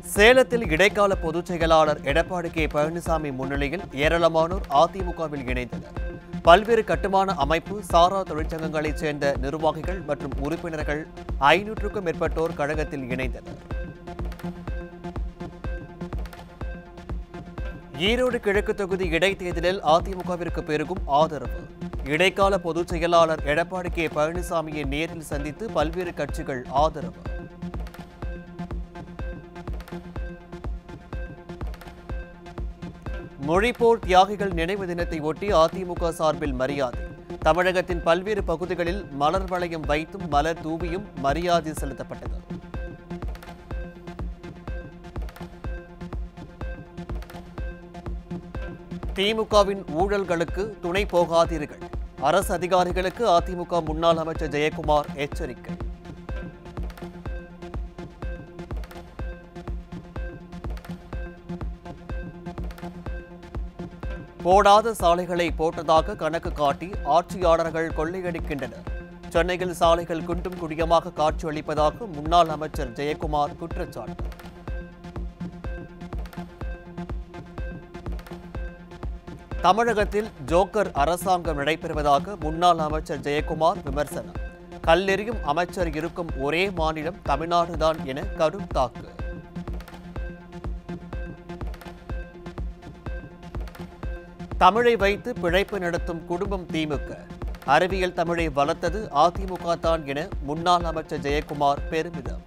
சேலத்தில் இடைக்கால பொதுச் செயலாளர் எடப்பாடி கே பழனிசாமி முன்னிலையில் ஏராளமானோர் அதிமுகவில் இணைந்தனர் பல்வேறு கட்டுமான அமைப்பு சாரா தொழிற்சங்கங்களைச் சேர்ந்த நிர்வாகிகள் மற்றும் உறுப்பினர்கள் ஐநூற்றுக்கும் மேற்பட்டோர் கழகத்தில் இணைந்தனர் ஈரோடு கிழக்கு தொகுதி இடைத்தேர்தலில் அதிமுகவிற்கு பெருகும் ஆதரவு இடைக்கால பொதுச் செயலாளர் எடப்பாடி கே பழனிசாமியை நேரில் சந்தித்து பல்வேறு கட்சிகள் ஆதரவு மொழிப்போர் தியாகிகள் நினைவு தினத்தை ஒட்டி அதிமுக சார்பில் மரியாதை தமிழகத்தின் பல்வேறு பகுதிகளில் மலர் வளையம் வைத்தும் மலர் தூவியும் மரியாதை செலுத்தப்பட்டது திமுகவின் ஊழல்களுக்கு துணை போகாதீர்கள் அரசு அதிகாரிகளுக்கு அதிமுக முன்னாள் அமைச்சர் ஜெயக்குமார் எச்சரிக்கை போடாத சாலைகளை போட்டதாக கணக்கு காட்டி ஆட்சியாளர்கள் கொள்ளையடிக்கின்றனர் சென்னையில் சாலைகள் குண்டும் குடியமாக காட்சியளிப்பதாக முன்னாள் அமைச்சர் ஜெயக்குமார் குற்றச்சாட்டு தமிழகத்தில் ஜோக்கர் அரசாங்கம் நடைபெறுவதாக முன்னாள் அமைச்சர் ஜெயக்குமார் விமர்சனம் கல்லெறியும் அமைச்சர் இருக்கும் ஒரே மாநிலம் தமிழ்நாடுதான் என கடும் தாக்கு தமிழை வைத்து பிழைப்பு நடத்தும் குடும்பம் திமுக அறிவியல் தமிழை வளர்த்தது அதிமுக தான் என முன்னாள் அமைச்சர் ஜெயக்குமார் பெருமிதம்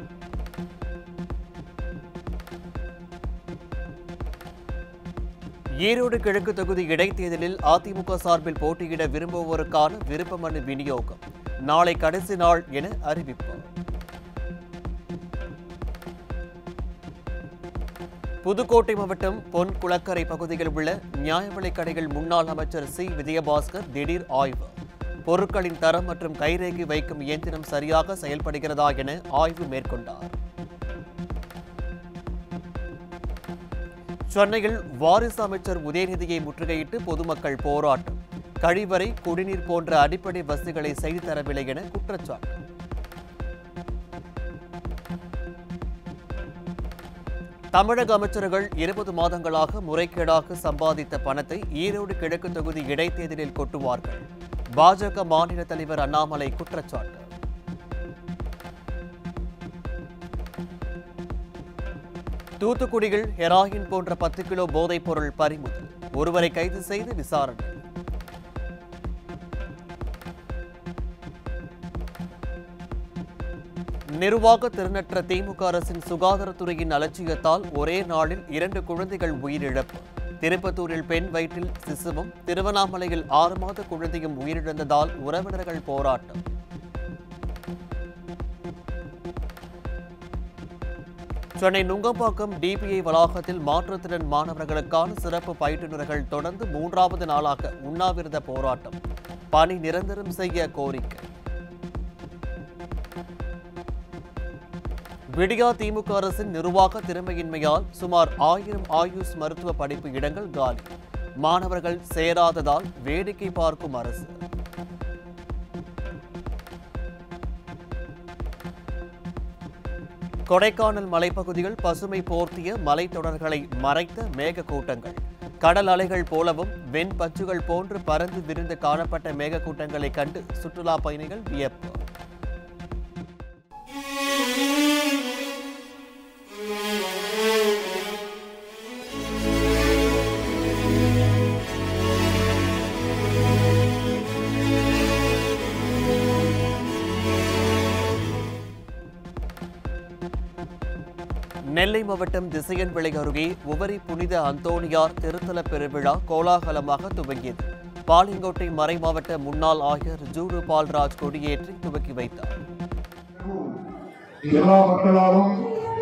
ஈரோடு கிழக்கு தொகுதி இடைத்தேர்தலில் அதிமுக சார்பில் போட்டியிட விரும்புவோருக்கான விருப்ப மனு விநியோகம் நாளை கடைசி நாள் என அறிவிப்பு புதுக்கோட்டை மாவட்டம் பொன் குளக்கரை பகுதியில் உள்ள நியாய விலைக் கடைகள் முன்னாள் அமைச்சர் சி விஜயபாஸ்கர் திடீர் ஆய்வு பொருட்களின் தரம் மற்றும் கைரேகை வைக்கும் இயந்திரம் சரியாக செயல்படுகிறதா என ஆய்வு மேற்கொண்டார் சென்னையில் வாரிசு அமைச்சர் உதயநிதியை முற்றுகையிட்டு பொதுமக்கள் போராட்டம் கழிவறை குடிநீர் போன்ற அடிப்படை வசதிகளை செய்து தரவில்லை என குற்றச்சாட்டு தமிழக அமைச்சர்கள் இருபது மாதங்களாக முறைகேடாக சம்பாதித்த பணத்தை ஈரோடு கிழக்கு தொகுதி இடைத்தேர்தலில் கொட்டுவார்கள் பாஜக மாநில தலைவர் அண்ணாமலை குற்றச்சாட்டு தூத்துக்குடியில் ஹெராயின் போன்ற பத்து கிலோ போதைப் பொருள் பறிமுதல் ஒருவரை கைது செய்து விசாரணை நிர்வாக திறனற்ற திமுக அரசின் சுகாதாரத்துறையின் அலட்சியத்தால் ஒரே நாளில் இரண்டு குழந்தைகள் உயிரிழப்பு திருப்பத்தூரில் பெண் வயிற்றில் சிசுவும் திருவண்ணாமலையில் ஆறு மாத குழந்தையும் உயிரிழந்ததால் உறவினர்கள் போராட்டம் சென்னை நுங்கம்பாக்கம் டிபிஐ வளாகத்தில் மாற்றுத்திறன் மாணவர்களுக்கான சிறப்பு பயிற்றுநர்கள் தொடர்ந்து மூன்றாவது நாளாக உண்ணாவிரத போராட்டம் பணி நிரந்தரம் செய்ய கோரிக்கை விடியா திமுக அரசின் நிர்வாக திறமையின்மையால் சுமார் ஆயிரம் ஆயுஷ் மருத்துவ படிப்பு இடங்கள் காலி மாணவர்கள் சேராததால் வேடிக்கை பார்க்கும் அரசு கொடைக்கானல் மலைப்பகுதிகள் பசுமை போர்த்திய மலைத்தொடர்களை மறைத்த மேக கூட்டங்கள் கடல் அலைகள் போலவும் வெண் பச்சுகள் போன்று பறந்து விரிந்து காணப்பட்ட மேக கூட்டங்களை கண்டு சுற்றுலா பயணிகள் வியப்பு நெல்லை மாவட்டம் திசையன்விளை அருகே உவரி புனித அந்தோணியார் திருத்தல பெருவிழா கோலாகலமாக துவங்கியது பாலிங்கோட்டை மறைமாவட்ட முன்னாள் ஆயர் ஜூடு பால்ராஜ் கொடியேற்றி துவக்கி வைத்தார் எல்லா மக்களாலும்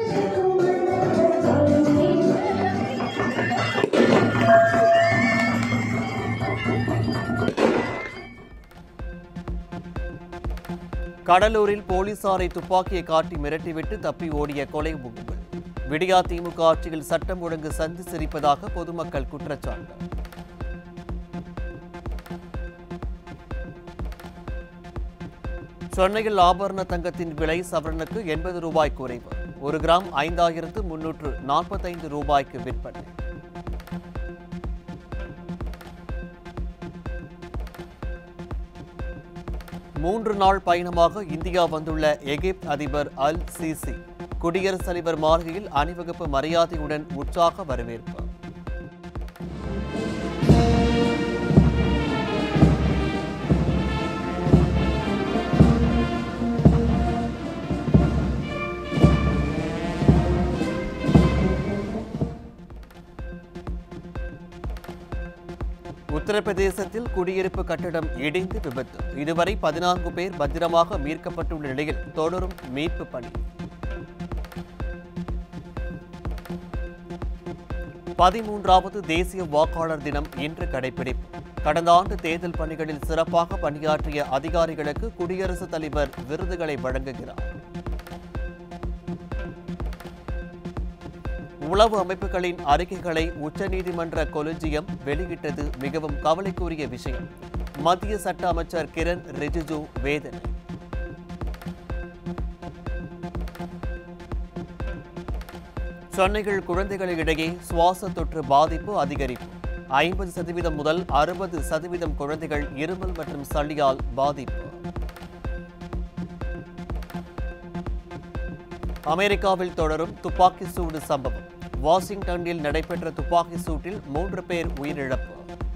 கடலூரில் போலீசாரை துப்பாக்கியை காட்டி மிரட்டிவிட்டு தப்பி ஓடிய கொலை கும்பல் விடியா திமுக ஆட்சியில் சட்டம் ஒழுங்கு சந்தி சிரிப்பதாக பொதுமக்கள் குற்றச்சாட்டு சென்னையில் ஆபரண தங்கத்தின் விலை சவரனுக்கு எண்பது ரூபாய் குறைவு ஒரு கிராம் ஐந்தாயிரத்து முன்னூற்று நாற்பத்தைந்து ரூபாய்க்கு விற்பனை மூன்று நாள் பயணமாக இந்தியா வந்துள்ள எகிப்து அதிபர் அல் சிசி குடியரசுத் தலைவர் மாளிகையில் அணிவகுப்பு மரியாதையுடன் உற்சாக வரவேற்பு உத்தரப்பிரதேசத்தில் குடியிருப்பு கட்டடம் இடிந்து விபத்து இதுவரை பதினான்கு பேர் பத்திரமாக மீட்கப்பட்டுள்ள நிலையில் தொடரும் மீட்பு பணி பதிமூன்றாவது தேசிய வாக்காளர் தினம் இன்று கடைபிடிப்பு கடந்த ஆண்டு தேர்தல் பணிகளில் சிறப்பாக பணியாற்றிய அதிகாரிகளுக்கு குடியரசுத் தலைவர் விருதுகளை வழங்குகிறார் உளவு அமைப்புகளின் அறிக்கைகளை உச்சநீதிமன்ற கொலிஜியம் வெளியிட்டது மிகவும் கவலைக்குரிய விஷயம் மத்திய சட்ட அமைச்சர் கிரண் ரிஜிஜு வேதனை சென்னையில் குழந்தைகளிடையே சுவாச தொற்று பாதிப்பு அதிகரிப்பு ஐம்பது சதவீதம் முதல் அறுபது சதவீதம் குழந்தைகள் இருமல் மற்றும் சளியால் பாதிப்பு அமெரிக்காவில் தொடரும் துப்பாக்கி சூடு சம்பவம் வாஷிங்டனில் நடைபெற்ற துப்பாக்கி சூட்டில் மூன்று பேர் உயிரிழப்பு